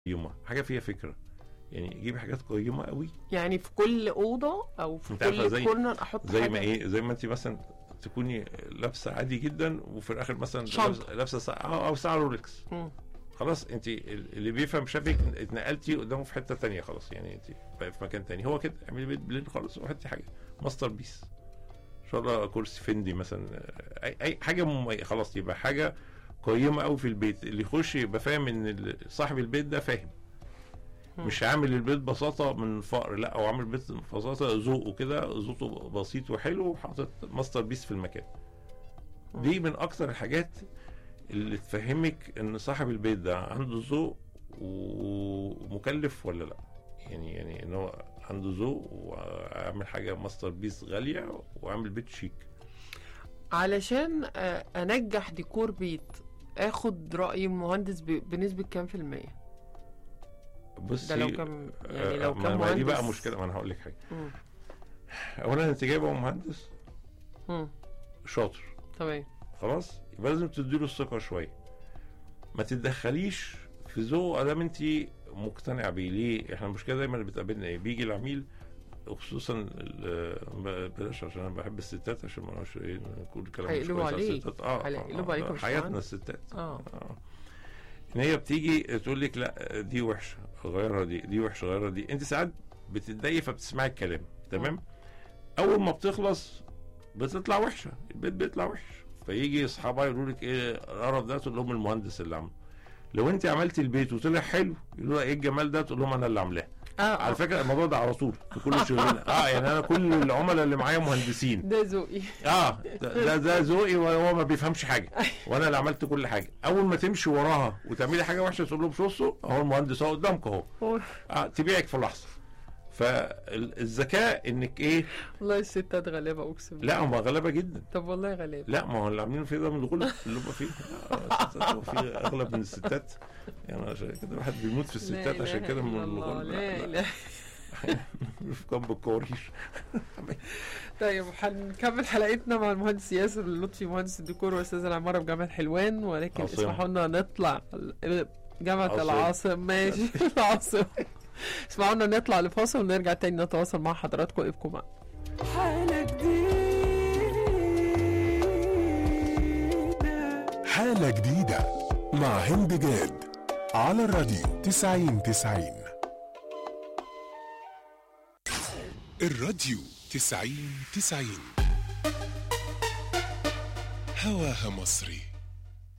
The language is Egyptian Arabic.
قيمه حاجه فيها فكره يعني جيب حاجات قيمه قوي يعني في كل اوضه او في انت عارفة كل زي- كورنر احط زي حاجة. ما ايه زي ما انت مثلا تكوني لابسه عادي جدا وفي الاخر مثلا شنطة. لابسه لابسه ساعه أو- او ساعه رولكس مم. خلاص انت اللي بيفهم شافك اتنقلتي قدامه في حته تانية خلاص يعني انت بقى في مكان تاني هو كده اعملي بيت بلين خالص وحطي حاجه ماستر بيس ان شاء الله كرسي فندي مثلا اي اي حاجه مميزه خلاص يبقى حاجه قيمه قوي في البيت اللي يخش يبقى فاهم ان ال- صاحب البيت ده فاهم مم. مش عامل البيت بساطه من فقر لا هو عامل البيت بساطه ذوقه كده ذوقه بسيط وحلو وحاطط ماستر بيس في المكان دي من اكتر الحاجات اللي تفهمك ان صاحب البيت ده عنده ذوق ومكلف ولا لا يعني يعني ان هو عنده ذوق وعامل حاجه ماستر بيس غاليه وعامل بيت شيك علشان آه، انجح ديكور بيت اخد راي المهندس ب- بنسبه كام في الميه بصي ده لو كان يعني آه، لو ما- كان ما دي بقى مهندس- مشكله ما انا هقول لك حاجه مم. اولا انت جايبه مهندس مم. شاطر تمام خلاص يبقى لازم تديله الثقه شويه ما تتدخليش في ذوق ادام انت مقتنع بيه ليه احنا المشكله دايما اللي بتقابلنا ايه بيجي العميل وخصوصا ال- بلاش عشان انا بحب الستات عشان ما نقولش ايه نقول كلام مش هيقلبوا كويس على عليك. الستات اه هيقلبوا آه، عليك آه، مش حياتنا معانا. الستات اه اه ان هي بتيجي تقول لك لا دي وحشه غيرها دي دي وحشه غيرها دي انت ساعات بتتضايقي فبتسمعي الكلام تمام اول ما بتخلص بتطلع وحشه البيت بيطلع وحش فيجي اصحابها يقولوا لك ايه القرف ده تقول لهم المهندس اللي عامله لو انت عملتي البيت وطلع حلو يقولوا لها ايه الجمال ده تقول لهم انا اللي عاملاه اه على آه. فكره الموضوع ده على طول في كل الشغلانه اه يعني انا كل العملاء اللي معايا مهندسين ده ذوقي اه ده ده- ده ذوقي وهو ما بيفهمش حاجه وانا اللي عملت كل حاجه اول ما تمشي وراها وتعملي حاجه وحشه تقول لهم بصوا اهو المهندس اهو قدامك اهو آه تبيعك في لحظه فالذكاء انك ايه والله الستات غلابه اقسم بالله لا هم غلابه جدا طب والله غلابه لا ما هو اللي عاملين فيه ده من الغلب اللي هم فيه آه، الستات هو فيه اغلب من الستات يعني عشان كده الواحد بيموت في الستات لا عشان إله كده من إلا الله، الغلب لا لا لا إله في جنب الكواريش طيب هنكمل حلقتنا مع المهندس ياسر اللطفي مهندس الديكور واستاذ العماره بجامعه حلوان ولكن عاصمة. اسمحوا لنا نطلع جامعه عاصمة. العاصمه ماشي العاصمه اسمعوا لنا نطلع لفاصل ونرجع تاني نتواصل مع حضراتكم ابقوا معنا حالة جديدة حالة جديدة مع هند جاد على الراديو 90 90 الراديو 90 90 هواها مصري